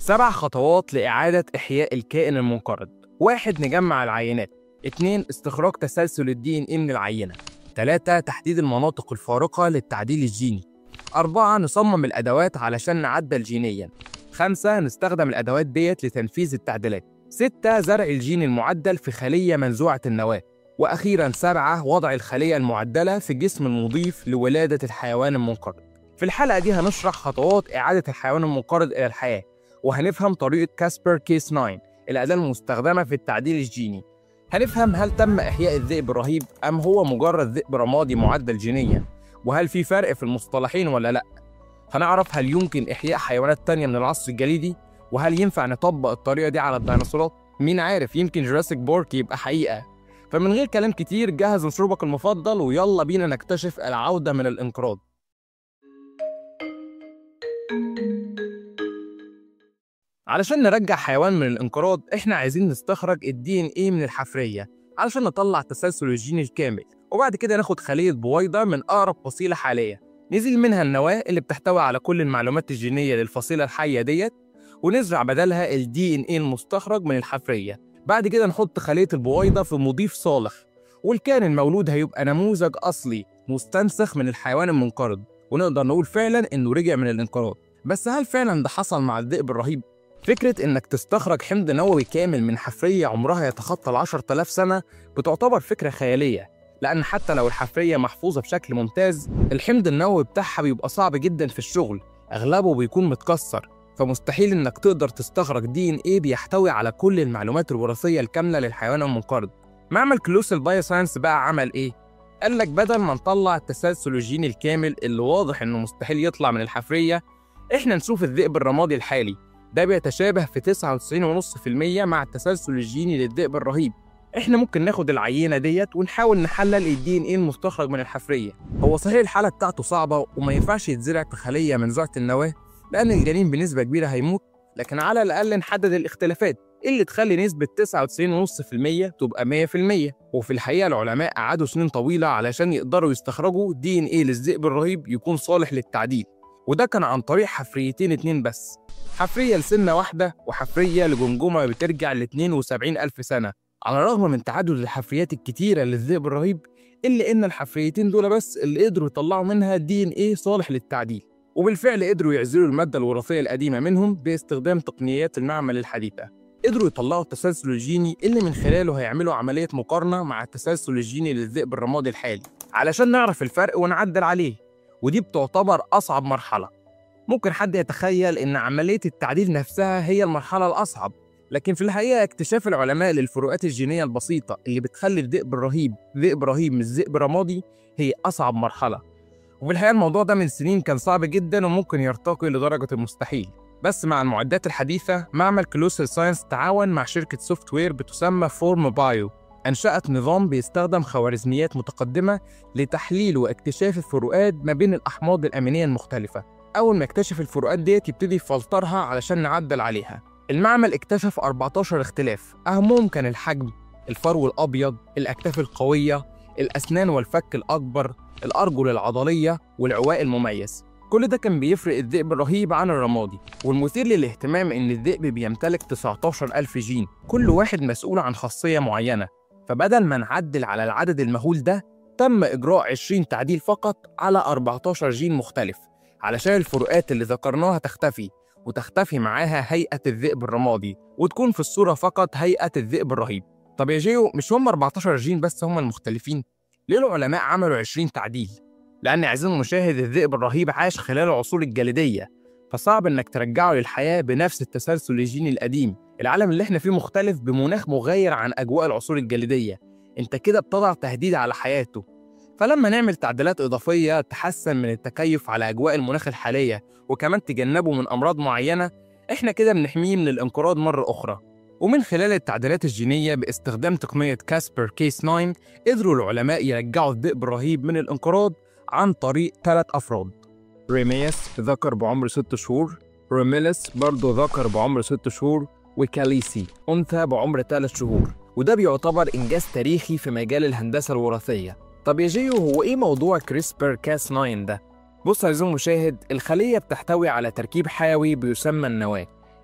سبع خطوات لإعادة إحياء الكائن المنقرض واحد نجمع العينات اتنين استخراج تسلسل الدي ان ايه من العينة تلاتة تحديد المناطق الفارقة للتعديل الجيني أربعة نصمم الأدوات علشان نعدل جينيا خمسة نستخدم الأدوات ديت لتنفيذ التعديلات ستة زرع الجين المعدل في خلية منزوعة النواة وأخيرا سبعة وضع الخلية المعدلة في الجسم المضيف لولادة الحيوان المنقرض في الحلقة دي هنشرح خطوات إعادة الحيوان المنقرض إلى الحياة وهنفهم طريقة كاسبر كيس 9 الأداة المستخدمة في التعديل الجيني هنفهم هل تم إحياء الذئب الرهيب أم هو مجرد ذئب رمادي معدل جينيا وهل في فرق في المصطلحين ولا لأ هنعرف هل يمكن إحياء حيوانات تانية من العصر الجليدي وهل ينفع نطبق الطريقة دي على الديناصورات مين عارف يمكن جوراسيك بورك يبقى حقيقة فمن غير كلام كتير جهز مشروبك المفضل ويلا بينا نكتشف العودة من الانقراض علشان نرجع حيوان من الانقراض احنا عايزين نستخرج الدي ان ايه من الحفريه علشان نطلع التسلسل الجيني الكامل وبعد كده ناخد خليه بويضه من اقرب فصيله حاليه نزيل منها النواه اللي بتحتوي على كل المعلومات الجينيه للفصيله الحيه ديت ونزرع بدلها الدي ان ايه المستخرج من الحفريه بعد كده نحط خليه البويضه في مضيف صالح والكائن المولود هيبقى نموذج اصلي مستنسخ من الحيوان المنقرض ونقدر نقول فعلا انه رجع من الانقراض بس هل فعلا ده حصل مع الذئب الرهيب فكرة إنك تستخرج حمض نووي كامل من حفرية عمرها يتخطى ال 10000 سنة بتعتبر فكرة خيالية لأن حتى لو الحفرية محفوظة بشكل ممتاز الحمض النووي بتاعها بيبقى صعب جدا في الشغل أغلبه بيكون متكسر فمستحيل إنك تقدر تستخرج دي إن إيه بيحتوي على كل المعلومات الوراثية الكاملة للحيوان المنقرض معمل كلوسل بايوساينس بقى عمل إيه؟ قال لك بدل ما نطلع التسلسل الجيني الكامل اللي واضح إنه مستحيل يطلع من الحفرية إحنا نشوف الذئب الرمادي الحالي ده بيتشابه في 99.5% مع التسلسل الجيني للذئب الرهيب احنا ممكن ناخد العينه ديت ونحاول نحلل الدي ان ايه المستخرج من الحفريه هو صحيح الحاله بتاعته صعبه وما ينفعش يتزرع في خليه منزوعه النواه لان الجنين بنسبه كبيره هيموت لكن على الاقل نحدد الاختلافات اللي تخلي نسبة 99.5% تبقى 100% وفي الحقيقة العلماء قعدوا سنين طويلة علشان يقدروا يستخرجوا دي ان ايه للذئب الرهيب يكون صالح للتعديل وده كان عن طريق حفريتين اتنين بس حفرية لسنة واحدة وحفرية لجمجمة بترجع ل 72 ألف سنة على الرغم من تعدد الحفريات الكتيرة للذئب الرهيب إلا إن الحفريتين دول بس اللي قدروا يطلعوا منها دي إن إيه صالح للتعديل وبالفعل قدروا يعزلوا المادة الوراثية القديمة منهم باستخدام تقنيات المعمل الحديثة قدروا يطلعوا التسلسل الجيني اللي من خلاله هيعملوا عملية مقارنة مع التسلسل الجيني للذئب الرمادي الحالي علشان نعرف الفرق ونعدل عليه ودي بتعتبر أصعب مرحلة ممكن حد يتخيل إن عملية التعديل نفسها هي المرحلة الأصعب لكن في الحقيقة اكتشاف العلماء للفروقات الجينية البسيطة اللي بتخلي الذئب الرهيب ذئب رهيب مش ذئب رمادي هي أصعب مرحلة وفي الحقيقة الموضوع ده من سنين كان صعب جدا وممكن يرتقي لدرجة المستحيل بس مع المعدات الحديثة معمل كلوسل ساينس تعاون مع شركة سوفت وير بتسمى فورم بايو أنشأت نظام بيستخدم خوارزميات متقدمة لتحليل واكتشاف الفروقات ما بين الأحماض الأمينية المختلفة أول ما يكتشف الفروقات ديت يبتدي يفلترها علشان نعدل عليها المعمل اكتشف 14 اختلاف أهمهم كان الحجم الفرو الأبيض الأكتاف القوية الأسنان والفك الأكبر الأرجل العضلية والعواء المميز كل ده كان بيفرق الذئب الرهيب عن الرمادي والمثير للاهتمام إن الذئب بيمتلك 19 ألف جين كل واحد مسؤول عن خاصية معينة فبدل ما نعدل على العدد المهول ده تم إجراء 20 تعديل فقط على 14 جين مختلف علشان الفروقات اللي ذكرناها تختفي وتختفي معاها هيئة الذئب الرمادي وتكون في الصورة فقط هيئة الذئب الرهيب طب يا جيو مش هم 14 جين بس هم المختلفين ليه العلماء عملوا 20 تعديل لأن عايزين المشاهد الذئب الرهيب عاش خلال العصور الجليدية فصعب إنك ترجعه للحياة بنفس التسلسل الجيني القديم العالم اللي احنا فيه مختلف بمناخ مغاير عن أجواء العصور الجليدية انت كده بتضع تهديد على حياته فلما نعمل تعديلات إضافية تحسن من التكيف على أجواء المناخ الحالية وكمان تجنبه من أمراض معينة إحنا كده بنحميه من الانقراض مرة أخرى ومن خلال التعديلات الجينية باستخدام تقنية كاسبر كيس 9 قدروا العلماء يرجعوا الذئب الرهيب من الانقراض عن طريق ثلاث أفراد ريميس ذكر بعمر ست شهور روميلس برضه ذكر بعمر ست شهور وكاليسي أنثى بعمر ثلاث شهور وده بيعتبر إنجاز تاريخي في مجال الهندسة الوراثية طب يا جيو هو إيه موضوع كريسبر كاس 9 ده؟ بص يا عزيزي المشاهد الخلية بتحتوي على تركيب حيوي بيسمى النواة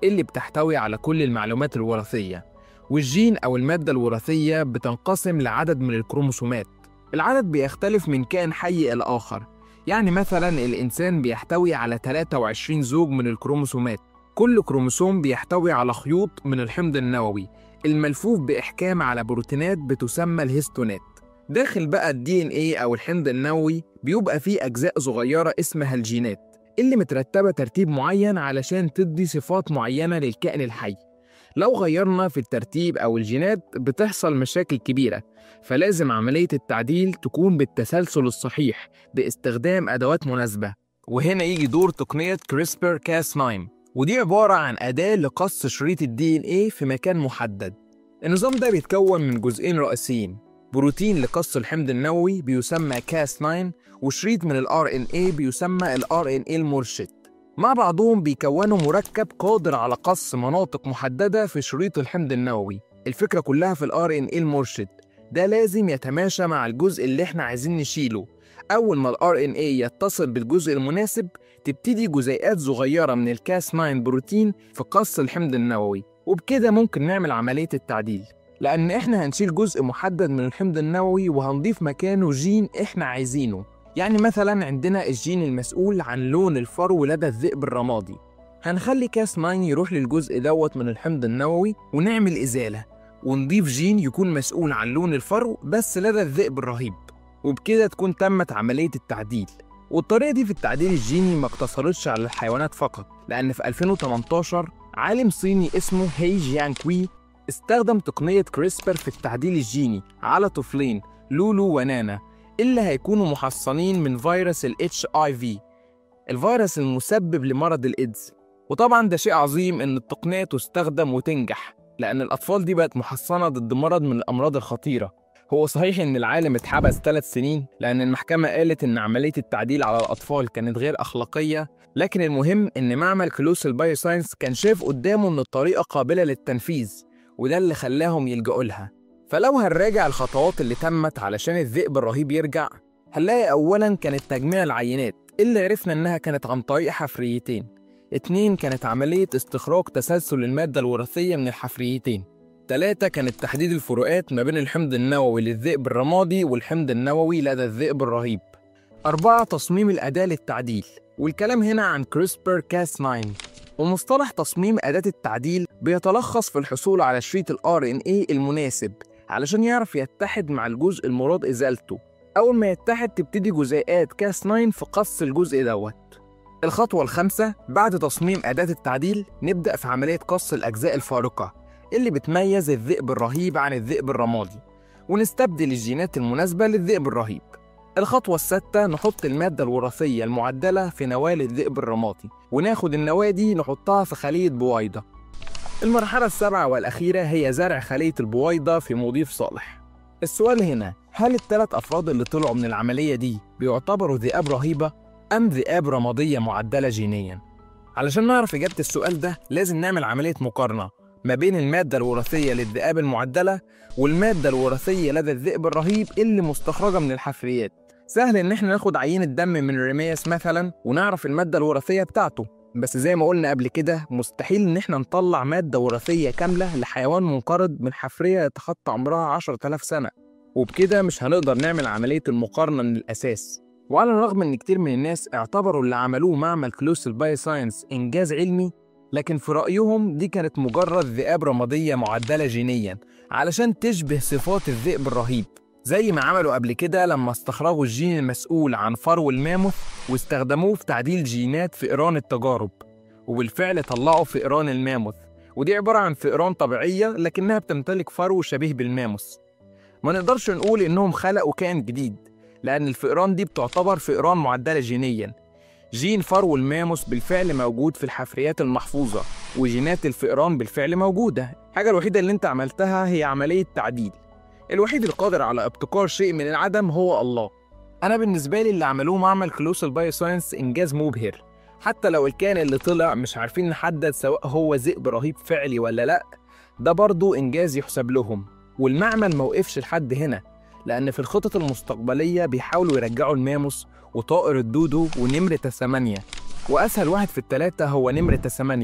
اللي بتحتوي على كل المعلومات الوراثية والجين أو المادة الوراثية بتنقسم لعدد من الكروموسومات العدد بيختلف من كائن حي إلى آخر يعني مثلا الإنسان بيحتوي على 23 زوج من الكروموسومات كل كروموسوم بيحتوي على خيوط من الحمض النووي الملفوف بإحكام على بروتينات بتسمى الهيستونات داخل بقى الدي ان ايه او الحمض النووي بيبقى فيه اجزاء صغيره اسمها الجينات اللي مترتبه ترتيب معين علشان تدي صفات معينه للكائن الحي لو غيرنا في الترتيب او الجينات بتحصل مشاكل كبيره فلازم عمليه التعديل تكون بالتسلسل الصحيح باستخدام ادوات مناسبه وهنا يجي دور تقنيه كريسبر كاس 9 ودي عباره عن اداه لقص شريط الدي ان ايه في مكان محدد النظام ده بيتكون من جزئين رئيسيين بروتين لقص الحمض النووي بيسمى كاس 9 وشريط من الار ان اي بيسمى الار ان اي المرشد مع بعضهم بيكونوا مركب قادر على قص مناطق محددة في شريط الحمض النووي الفكرة كلها في الار ان اي المرشد ده لازم يتماشى مع الجزء اللي احنا عايزين نشيله أول ما الار ان اي يتصل بالجزء المناسب تبتدي جزيئات صغيرة من الكاس 9 بروتين في قص الحمض النووي وبكده ممكن نعمل عملية التعديل لأن إحنا هنشيل جزء محدد من الحمض النووي وهنضيف مكانه جين إحنا عايزينه يعني مثلا عندنا الجين المسؤول عن لون الفرو لدى الذئب الرمادي هنخلي كاس 9 يروح للجزء دوت من الحمض النووي ونعمل إزالة ونضيف جين يكون مسؤول عن لون الفرو بس لدى الذئب الرهيب وبكده تكون تمت عملية التعديل والطريقة دي في التعديل الجيني ما اقتصرتش على الحيوانات فقط لأن في 2018 عالم صيني اسمه هي جيان كوي استخدم تقنية كريسبر في التعديل الجيني على طفلين لولو ونانا اللي هيكونوا محصنين من فيروس ال HIV الفيروس المسبب لمرض الإيدز وطبعا ده شيء عظيم إن التقنية تستخدم وتنجح لأن الأطفال دي بقت محصنة ضد مرض من الأمراض الخطيرة هو صحيح إن العالم اتحبس ثلاث سنين لأن المحكمة قالت إن عملية التعديل على الأطفال كانت غير أخلاقية لكن المهم إن معمل كلوسل بايو ساينس كان شايف قدامه إن الطريقة قابلة للتنفيذ وده اللي خلاهم يلجأوا لها فلو هنراجع الخطوات اللي تمت علشان الذئب الرهيب يرجع هنلاقي أولا كانت تجميع العينات اللي عرفنا إنها كانت عن طريق حفريتين اتنين كانت عملية استخراج تسلسل المادة الوراثية من الحفريتين تلاتة كانت تحديد الفروقات ما بين الحمض النووي للذئب الرمادي والحمض النووي لدى الذئب الرهيب أربعة تصميم الأداة للتعديل والكلام هنا عن كريسبر كاس 9 ومصطلح تصميم أداة التعديل بيتلخص في الحصول على شريط ال RNA المناسب علشان يعرف يتحد مع الجزء المراد إزالته أول ما يتحد تبتدي جزيئات كاس 9 في قص الجزء دوت الخطوة الخامسة بعد تصميم أداة التعديل نبدأ في عملية قص الأجزاء الفارقة اللي بتميز الذئب الرهيب عن الذئب الرمادي ونستبدل الجينات المناسبة للذئب الرهيب الخطوة السادسة نحط المادة الوراثية المعدلة في نواة الذئب الرمادي وناخد النواة دي نحطها في خلية بويضة المرحلة السابعة والأخيرة هي زرع خلية البويضة في مضيف صالح السؤال هنا هل الثلاث أفراد اللي طلعوا من العملية دي بيعتبروا ذئاب رهيبة أم ذئاب رمادية معدلة جينيا؟ علشان نعرف إجابة السؤال ده لازم نعمل عملية مقارنة ما بين المادة الوراثية للذئاب المعدلة والمادة الوراثية لدى الذئب الرهيب اللي مستخرجة من الحفريات سهل إن احنا ناخد عينة دم من ريمياس مثلا ونعرف المادة الوراثية بتاعته بس زي ما قلنا قبل كده مستحيل إن احنا نطلع مادة وراثية كاملة لحيوان منقرض من حفرية يتخطى عمرها 10000 سنة وبكده مش هنقدر نعمل عملية المقارنة من الأساس وعلى الرغم إن كتير من الناس اعتبروا اللي عملوه معمل كلوسل باي ساينس إنجاز علمي لكن في رأيهم دي كانت مجرد ذئاب رمادية معدلة جينيا علشان تشبه صفات الذئب الرهيب زي ما عملوا قبل كده لما استخرجوا الجين المسؤول عن فرو الماموث واستخدموه في تعديل جينات فئران التجارب وبالفعل طلعوا فئران الماموث ودي عبارة عن فئران طبيعية لكنها بتمتلك فرو شبيه بالماموث ما نقدرش نقول إنهم خلقوا كائن جديد لأن الفئران دي بتعتبر فئران معدلة جينيا جين فرو الماموس بالفعل موجود في الحفريات المحفوظة وجينات الفئران بالفعل موجودة الحاجة الوحيدة اللي انت عملتها هي عملية تعديل الوحيد القادر على ابتكار شيء من العدم هو الله أنا بالنسبة لي اللي عملوه معمل كلوسل بايو ساينس إنجاز مبهر حتى لو الكائن اللي طلع مش عارفين نحدد سواء هو ذئب رهيب فعلي ولا لأ ده برضه إنجاز يحسب لهم والمعمل موقفش لحد هنا لأن في الخطط المستقبلية بيحاولوا يرجعوا الماموس وطائر الدودو ونمرة الثمانية وأسهل واحد في التلاتة هو نمرة الثمانية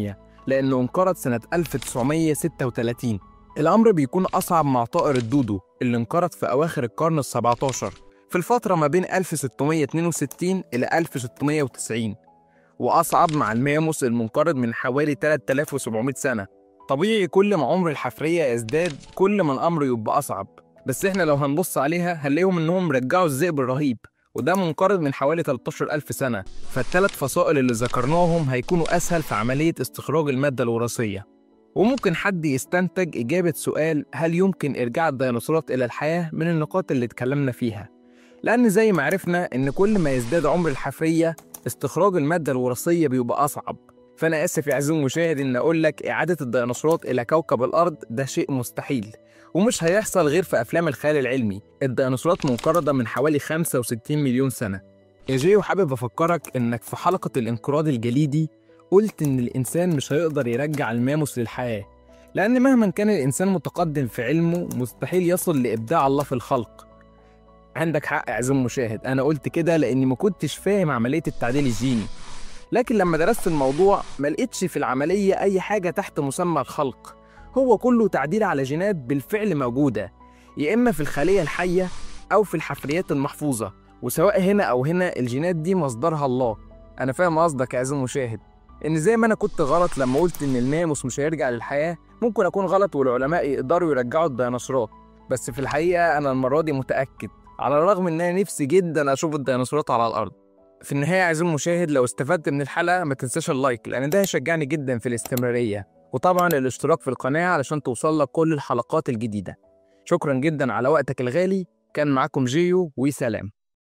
لأنه انقرض سنة 1936 الأمر بيكون أصعب مع طائر الدودو اللي انقرض في أواخر القرن ال17 في الفترة ما بين 1662 إلى 1690 وأصعب مع الماموس المنقرض من حوالي 3700 سنة طبيعي كل ما عمر الحفرية يزداد كل ما الأمر يبقى أصعب بس إحنا لو هنبص عليها هنلاقيهم إنهم رجعوا الذئب الرهيب وده منقرض من حوالي 13000 سنة فالثلاث فصائل اللي ذكرناهم هيكونوا أسهل في عملية استخراج المادة الوراثية وممكن حد يستنتج إجابة سؤال هل يمكن إرجاع الديناصورات إلى الحياة من النقاط اللي اتكلمنا فيها لأن زي ما عرفنا إن كل ما يزداد عمر الحفرية استخراج المادة الوراثية بيبقى أصعب فأنا آسف يا عزيزي المشاهد إن أقول لك إعادة الديناصورات إلى كوكب الأرض ده شيء مستحيل ومش هيحصل غير في أفلام الخيال العلمي الديناصورات منقرضة من حوالي 65 مليون سنة يا جيو حابب أفكرك إنك في حلقة الانقراض الجليدي قلت إن الإنسان مش هيقدر يرجع الماموس للحياة لأن مهما كان الإنسان متقدم في علمه مستحيل يصل لإبداع الله في الخلق عندك حق يا عزيزي المشاهد أنا قلت كده لأني ما كنتش فاهم عملية التعديل الجيني لكن لما درست الموضوع ما لقيتش في العملية أي حاجة تحت مسمى الخلق هو كله تعديل على جينات بالفعل موجودة يا إما في الخلية الحية أو في الحفريات المحفوظة وسواء هنا أو هنا الجينات دي مصدرها الله أنا فاهم قصدك يا عزيزي المشاهد إن زي ما أنا كنت غلط لما قلت إن الماموس مش هيرجع للحياة ممكن أكون غلط والعلماء يقدروا يرجعوا الديناصورات بس في الحقيقة أنا المرة دي متأكد على الرغم إن أنا نفسي جدا أشوف الديناصورات على الأرض في النهاية عزيزي المشاهد لو استفدت من الحلقة ما تنساش اللايك لأن ده هيشجعني جدا في الاستمرارية وطبعا الاشتراك في القناة علشان توصل لك كل الحلقات الجديدة شكرا جدا على وقتك الغالي كان معاكم جيو وسلام